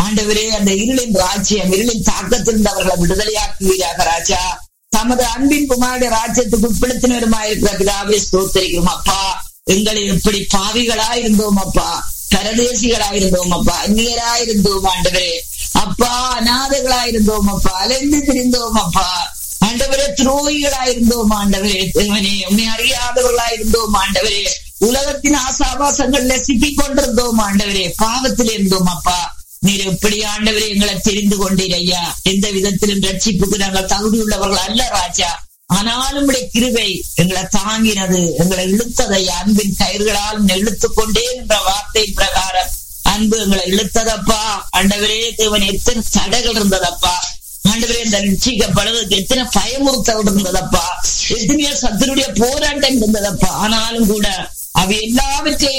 ஆண்டவரே அந்த இருளின் ராஜ்யம் இருளின் தாக்கத்திலிருந்து அவர்களை விடுதலையாக்குவீராக ராஜா தமது அன்பின் குமாருடைய ராஜ்யத்துக்கு உட்படுத்தினருமாயிருக்கிற பிதாவே ஸ்தோத்தரிக்கிறோம் அப்பா எங்களை எப்படி பாவிகளா இருந்தோம் அப்பா பரதேசிகளா இருந்தோம் அப்பா அந்நியரா இருந்தோம் ஆண்டவரே அப்பா அநாதைகளா இருந்தோம் அப்பா அலைந்து திரிந்தோம் அப்பா ஆண்டவரே துரோகிகளா இருந்தோம் ஆண்டவரே தேவனே உண்மை அறியாதவர்களா இருந்தோம் ஆண்டவரே உலகத்தின் ஆசாபாசங்கள்ல சிக்கிக் கொண்டிருந்தோம் ஆண்டவரே பாவத்தில் இருந்தோம் அப்பா நீர் எப்படி ஆண்டவரே எங்களை தெரிந்து கொண்டீர் ஐயா எந்த விதத்திலும் ரட்சிப்புக்கு நாங்கள் தகுதி உள்ளவர்கள் அல்ல ராஜா ஆனாலும் உடைய கிருவை எங்களை தாங்கினது எங்களை இழுத்ததை அன்பின் கயிர்களால் இழுத்து கொண்டே என்ற வார்த்தை பிரகாரம் அன்பு எங்களை இழுத்ததப்பா ஆண்டவரே தேவன் எத்தனை தடைகள் இருந்ததப்பா ஆண்டவரே இந்த ரட்சிக்கப்படுவதற்கு எத்தனை பயமுறுத்தல் இருந்ததப்பா எத்தனையோ சத்துருடைய போராட்டம் இருந்ததப்பா ஆனாலும் கூட அவை எல்லாவற்றையும்